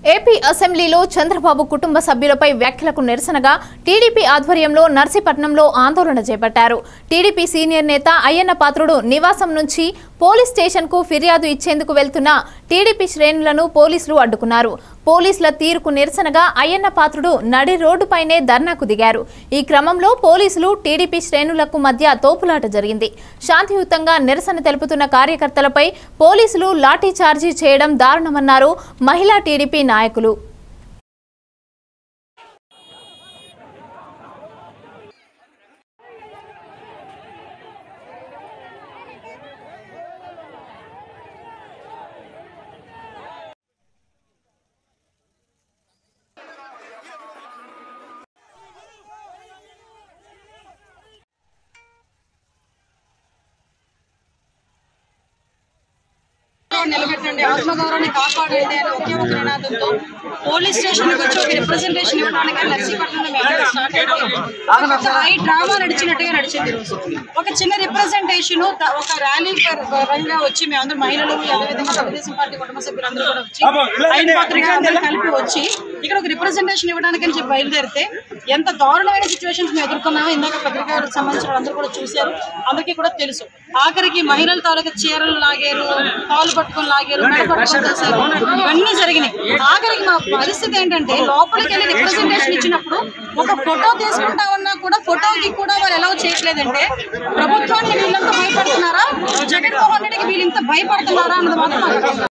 AP అసెంబ్లీలో చంద్రబాబు కుటుంబ సభ్యులపై వ్యాఖ్యలకు నిరసనగా టీడీపీ ఆధ్వర్యంలో నర్సీపట్నంలో ఆందోళన చేపట్టారు టీడీపీ సీనియర్ నేత అయ్యన్న పాత్రుడు నివాసం నుంచి పోలీస్ స్టేషన్కు ఫిర్యాదు ఇచ్చేందుకు వెళ్తున్న టీడీపీ శ్రేణులను పోలీసులు అడ్డుకున్నారు పోలీసుల తీరుకు నిరసనగా అయ్యన్న పాత్రుడు నడి రోడ్డుపైనే ధర్నాకు దిగారు ఈ క్రమంలో పోలీసులు టీడీపీ శ్రేణులకు మధ్య తోపులాట జరిగింది శాంతియుతంగా నిరసన తెలుపుతున్న కార్యకర్తలపై పోలీసులు లాఠీ చార్జీ చేయడం దారుణమన్నారు మహిళా టీడీపీ నాయకులు నిలబెట్టండి ఆత్మగౌరవాన్ని కాపాడండి అని ఒకే ఒక నినాదంతో పోలీస్ స్టేషన్ కి వచ్చి ఒక రిప్రజెంటేషన్ ఇవ్వడానికి నర్సీపట్నంలో మేము అందరం స్టార్ట్ అయిపోయాం ఒక హై డ్రామా నడిచినట్టుగా నడిచింది ఈరోజు ఒక చిన్న రిప్రజెంటేషన్ ఒక ర్యాలీ పరంగా వచ్చి మేమందరం మహిళలు అదేవిధంగా తెలుగుదేశం పార్టీ కుటుంబ సభ్యులందరూ కూడా వచ్చి ఆయన పత్రిక అందరూ కలిపి వచ్చి ఇక్కడ ఒక రిప్రజెంటేషన్ ఇవ్వడానికి అని చెప్పి బయలుదేరితే ఎంత దారుణమైన సిచ్యువేషన్స్ మేము ఎదుర్కొన్నామో ఇందాక పత్రికలకు సంబంధించిన అందరూ కూడా చూశారు అందరికీ కూడా తెలుసు ఆఖరికి మహిళల తాలూకా చీరలు లాగారు కాలు పట్టుకొని లాగారు మెడ పట్టుకొని చేశారు ఇవన్నీ జరిగినాయి ఆఖరికి మా పరిస్థితి ఏంటంటే లోపలికి వెళ్ళి రిప్రజెంటేషన్ ఇచ్చినప్పుడు ఒక ఫోటో తీసుకుంటా ఉన్నా కూడా ఫోటోకి కూడా వాళ్ళు ఎలా చేయట్లేదంటే ప్రభుత్వాన్ని వీళ్ళంతా భయపడుతున్నారా జగన్మోహన్ రెడ్డికి వీళ్ళంతా భయపడుతున్నారా అన్నది మాత్రం నాకు అర్థం కాదు.